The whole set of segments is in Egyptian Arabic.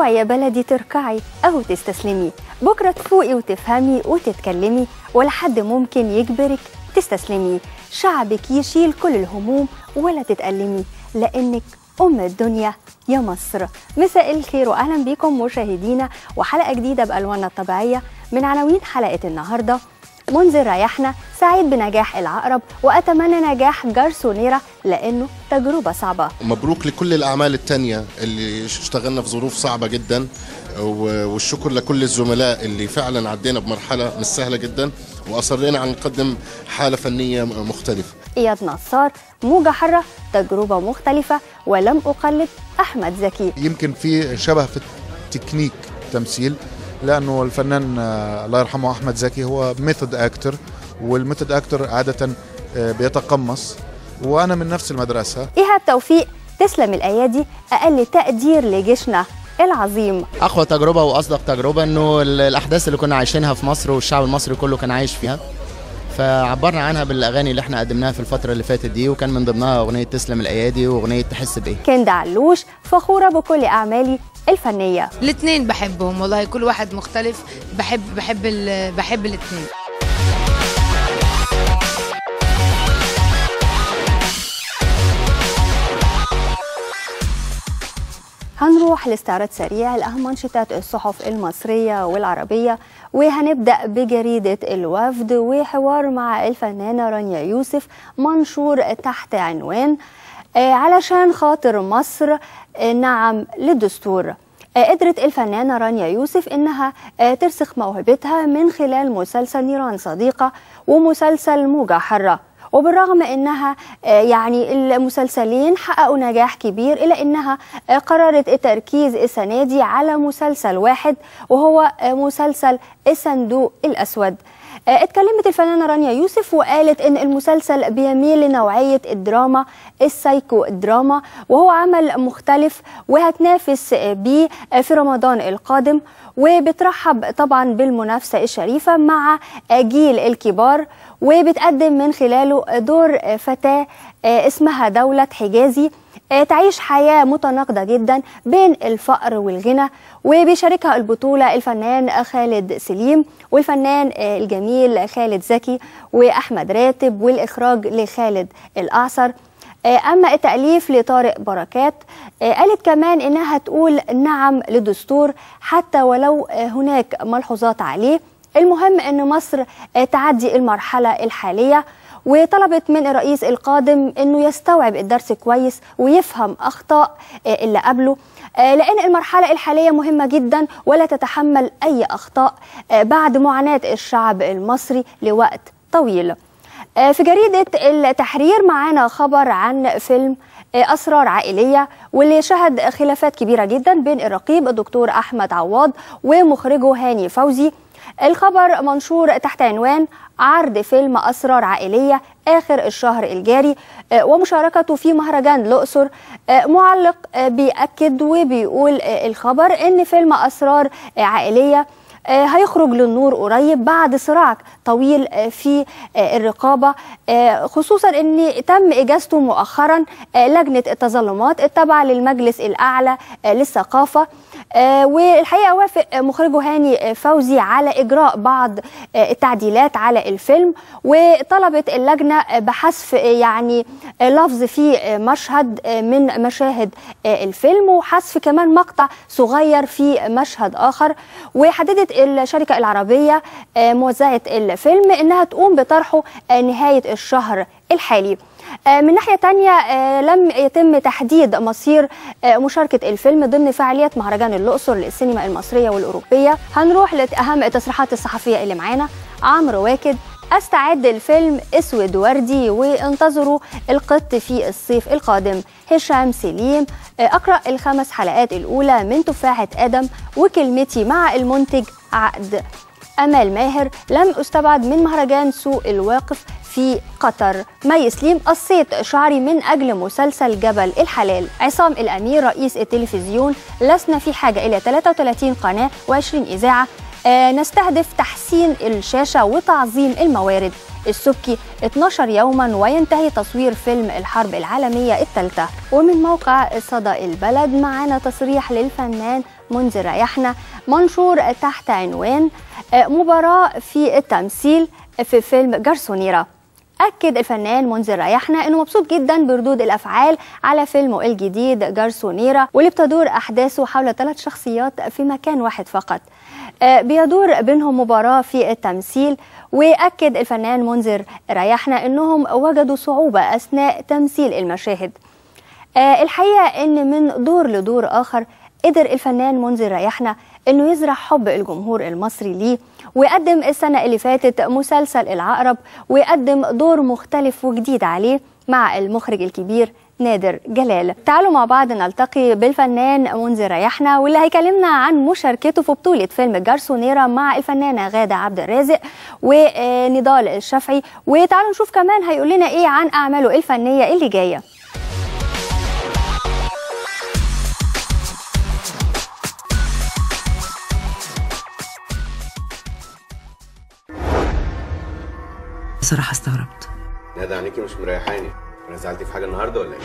اوعي يا بلدي تركعي أو تستسلمي بكرة تفوقي وتفهمي وتتكلمي ولا حد ممكن يجبرك تستسلمي شعبك يشيل كل الهموم ولا تتألمي لأنك أم الدنيا يا مصر مساء الخير وأهلا بكم مشاهدينا وحلقة جديدة بألواننا الطبيعية من عناوين حلقة النهاردة منذر ريحنا سعيد بنجاح العقرب وأتمنى نجاح جارسونيرا لأنه تجربة صعبة مبروك لكل الأعمال التانية اللي اشتغلنا في ظروف صعبة جدا و- والشكر لكل الزملاء اللي فعلا عدينا بمرحلة مش سهلة جدا وأصرينا على نقدم حالة فنية مختلفة إياد نصار موجة حرة تجربة مختلفة ولم أقلد أحمد زكي يمكن في شبه في التكنيك تمثيل لانه الفنان آه، الله يرحمه احمد زكي هو ميثود اكتر والميثود اكتر عاده آه، بيتقمص وانا من نفس المدرسه إيهاب توفيق تسلم الأيادي أقل تقدير لجيشنا العظيم اقوى تجربه واصدق تجربه انه ال- الاحداث اللي كنا عايشينها في مصر والشعب المصري كله كان عايش فيها فعبرنا عنها بالاغاني اللي احنا قدمناها في الفتره اللي فاتت دي وكان من ضمنها اغنيه تسلم الايادي واغنيه تحس بايه كندا علوش فخورة بكل أعمالي الفنية الاثنين بحبهم والله كل واحد مختلف بحب بحب ال- بحب الاثنين هنروح لاستعراض سريع لأهم منشطات الصحف المصرية والعربية وهنبدأ بجريدة الوفد وحوار مع الفنانة رانيا يوسف منشور تحت عنوان آه، علشان خاطر مصر آه، نعم للدستور آه، قدرت الفنانة رانيا يوسف إنها آه، ترسخ موهبتها من خلال مسلسل نيران صديقة ومسلسل موجة حرة وبالرغم انها آه، يعني المسلسلين حققوا نجاح كبير الا انها آه، قررت التركيز السنه دي على مسلسل واحد وهو آه، مسلسل الصندوق الاسود آه، اتكلمت الفنانة رانيا يوسف وقالت ان المسلسل بيميل لنوعية الدراما السايكو دراما وهو عمل مختلف وهتنافس آه، بيه آه، في رمضان القادم وبترحب طبعا بالمنافسة الشريفة مع آه، جيل الكبار وبتقدم من خلاله دور آه، فتاة آه، اسمها دولة حجازي آه، تعيش حياة متناقضة جدا بين الفقر والغنى وبيشاركها البطولة الفنان خالد سليم والفنان آه، الجميل خالد زكي وأحمد راتب والإخراج لخالد الأعصر آه، أما التأليف لطارق بركات آه، قالت كمان إنها تقول نعم للدستور حتى ولو آه، هناك ملحوظات عليه المهم أن مصر آه، تعدي المرحلة الحالية وطلبت من الرئيس القادم انه يستوعب الدرس كويس ويفهم اخطاء آه، اللي قبله آه، لان المرحله الحاليه مهمه جدا ولا تتحمل اي اخطاء آه، بعد معاناه الشعب المصري لوقت طويل آه، في جريده التحرير معانا خبر عن فيلم آه، اسرار عائليه واللي شهد خلافات كبيره جدا بين الرقيب الدكتور احمد عواض ومخرجه هاني فوزي الخبر منشور تحت عنوان عرض فيلم أسرار عائلية آخر الشهر الجاري آه، ومشاركته في مهرجان الأقصر آه، معلق آه، بيأكد وبيقول آه، الخبر إن فيلم أسرار آه، عائلية آه، هيخرج للنور قريب بعد صراع طويل آه، في آه، الرقابة آه، خصوصا ان تم اجازته مؤخرا آه، لجنة التظلمات التابعة للمجلس الاعلى آه، للثقافة آه، والحقيقة وافق مخرجه هاني آه، فوزي على اجراء بعض آه، التعديلات على الفيلم وطلبت اللجنة آه، بحذف آه، يعني آه، لفظ في آه، مشهد آه، من مشاهد آه، الفيلم وحذف كمان مقطع صغير في مشهد اخر وحددت الشركة العربية آه، موزعة الفيلم انها تقوم بطرحه آه، نهاية الشهر الحالي آه، من ناحية تانية آه، لم يتم تحديد مصير آه، مشاركة الفيلم ضمن فعاليات مهرجان الأقصر للسينما المصرية والأوروبية هنروح لأهم التصريحات الصحفية اللي معانا عمرو واكد استعد الفيلم اسود وردي وانتظروا القط في الصيف القادم هشام سليم آه، اقرا الخمس حلقات الاولى من تفاحه ادم وكلمتي مع المنتج عقد امال ماهر لم استبعد من مهرجان سوق الواقف في قطر مي سليم قصيت شعري من أجل مسلسل جبل الحلال عصام الأمير رئيس التلفزيون لسنا في حاجة إلى 33 قناة و20 إذاعة آه، نستهدف تحسين الشاشة وتعظيم الموارد السبكي 12 يوما وينتهي تصوير فيلم الحرب العالمية الثالثة ومن موقع صدى البلد معنا تصريح للفنان منذر ريحنا منشور تحت عنوان مباراة في التمثيل في فيلم جرسونيرا أكد الفنان منذر ريحنا إنه مبسوط جدا بردود الأفعال على فيلمه الجديد جارسونيرا واللي بتدور أحداثه حول ثلاث شخصيات في مكان واحد فقط آه، بيدور بينهم مباراة في التمثيل وأكد الفنان منذر ريحنا إنهم وجدوا صعوبة أثناء تمثيل المشاهد آه، الحقيقة إن من دور لدور آخر قدر الفنان منذر ريحنا إنه يزرع حب الجمهور المصري ليه وقدم السنة اللي فاتت مسلسل العقرب وقدم دور مختلف وجديد عليه مع المخرج الكبير نادر جلال تعالوا مع بعض نلتقي بالفنان منذر ريحنا واللي هيكلمنا عن مشاركته في بطولة فيلم جارسونيرا مع الفنانة غادة عبد الرازق ونضال الشافعي وتعالوا نشوف كمان هيقول لنا ايه عن أعماله الفنية اللي جاية بصراحة استغربت ندى عينيكي مش مريحاني انا زعلتي في حاجه النهارده ولا ايه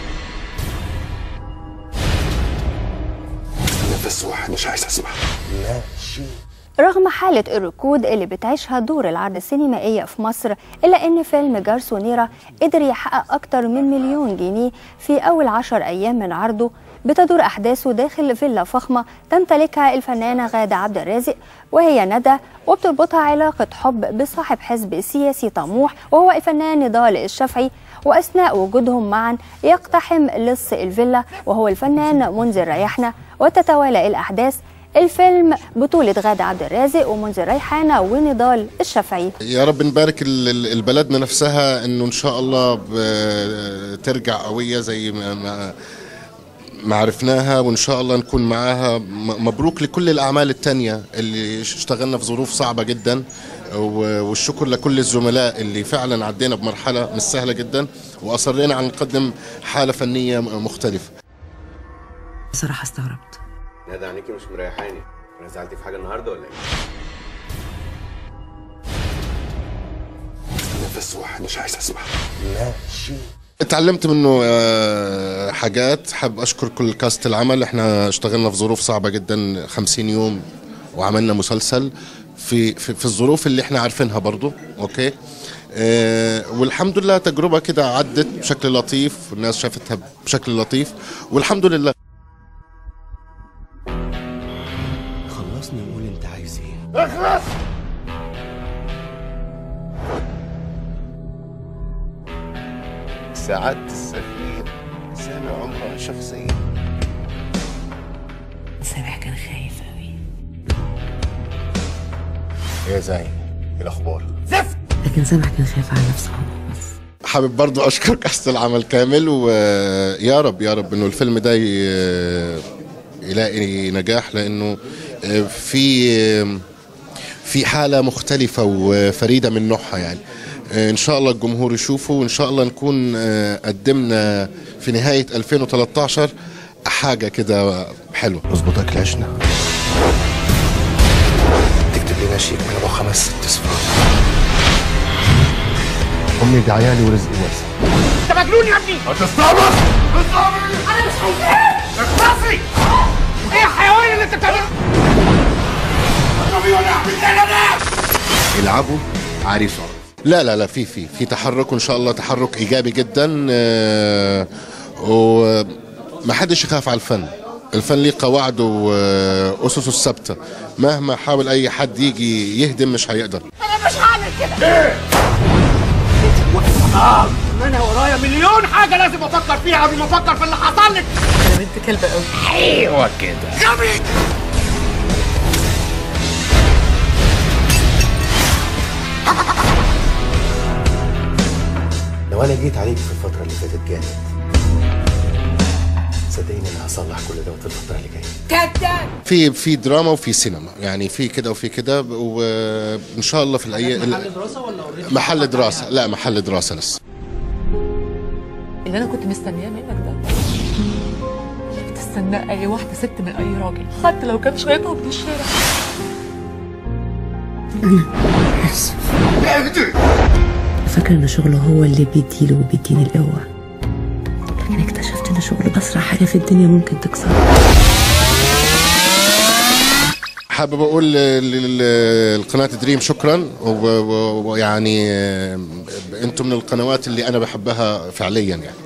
نفس واحد مش عايز اسمع رغم حالة الركود اللي بتعيشها دور العرض السينمائية في مصر إلا أن فيلم جارسونيرا قدر يحقق أكتر من مليون جنيه في أول عشر أيام من عرضه بتدور أحداثه داخل فيلا فخمة تمتلكها الفنانة غادة عبد الرازق وهي ندى وبتربطها علاقة حب بصاحب حزب سياسي طموح وهو الفنان نضال الشافعي وأثناء وجودهم معا يقتحم لص الفيلا وهو الفنان منذر ريحنا وتتوالى الأحداث الفيلم بطولة غادة عبد الرازق ومنذر ريحانة ونضال الشافعي يا رب نبارك ال- ال- البلدنا نفسها انه ان شاء الله ب- ترجع قويه زي ما ما ما عرفناها وان شاء الله نكون معاها م- مبروك لكل الاعمال التانية اللي اشتغلنا في ظروف صعبه جدا و- والشكر لكل الزملاء اللي فعلا عدينا بمرحله مش سهله جدا واصرينا على نقدم حاله فنيه م- مختلفه بصراحة استغربت ندى عينيكي مش مريحاني انا زعلتي في حاجه النهارده ولا ايه نفس واحد مش عايز اسمع اتعلمت منه آه، حاجات حاب اشكر كل كاست العمل احنا اشتغلنا في ظروف صعبه جدا 50 يوم وعملنا مسلسل في في, في الظروف اللي احنا عارفينها برضو اوكي آه والحمد لله تجربه كده عدت بشكل لطيف والناس شافتها بشكل لطيف والحمد لله خلصني وقول انت عايز ايه سعادة السفير سامع عمرها شخصيا سامح كان خايف قوي يا زين ايه الاخبار لكن سامح كان خايف على نفسه هو بس حابب برضو اشكر كاست العمل كامل ويا رب يا رب انه الفيلم ده ي- يلاقي نجاح لانه في في حاله مختلفه وفريده من نوعها يعني ان شاء الله الجمهور يشوفه وان شاء الله نكون قدمنا في نهايه 2013 حاجه كده حلوه نظبطك لعشنا تكتب لنا شيك من ابو خمس ست صفار امي دي عيالي ورزقي واسع يلعبوا عريس لا لا لا في في في تحرك وان شاء الله تحرك ايجابي جدا آه، وما حدش يخاف على الفن الفن ليه قواعده واسسه الثابته مهما حاول اي حد يجي يهدم مش هيقدر انا ورايا مليون حاجه لازم افكر فيها قبل ما افكر في اللي حصل لك انا بنت كلبة قوي ايوه كده غبي لو انا جيت عليك في الفتره اللي فاتت جامد صدقيني انا هصلح كل ده في الفتره اللي جايه في في دراما وفي سينما يعني في كده وفي كده وان شاء الله في الايام محل دراسه ولا محل دراسه لا محل دراسه لسه اللي انا كنت مستنياه منك ده تستناه اي واحده ست من اي راجل حتى لو كان شايطها من الشارع اهدي فاكرة إن شغله هو اللي بيديله وبيديني القوة لكن اكتشفت إن شغله أسرع حاجة في الدنيا ممكن تكسرها حابب اقول لقناه دريم شكرا و- و- ويعني آه، انتم من القنوات اللي انا بحبها فعليا يعني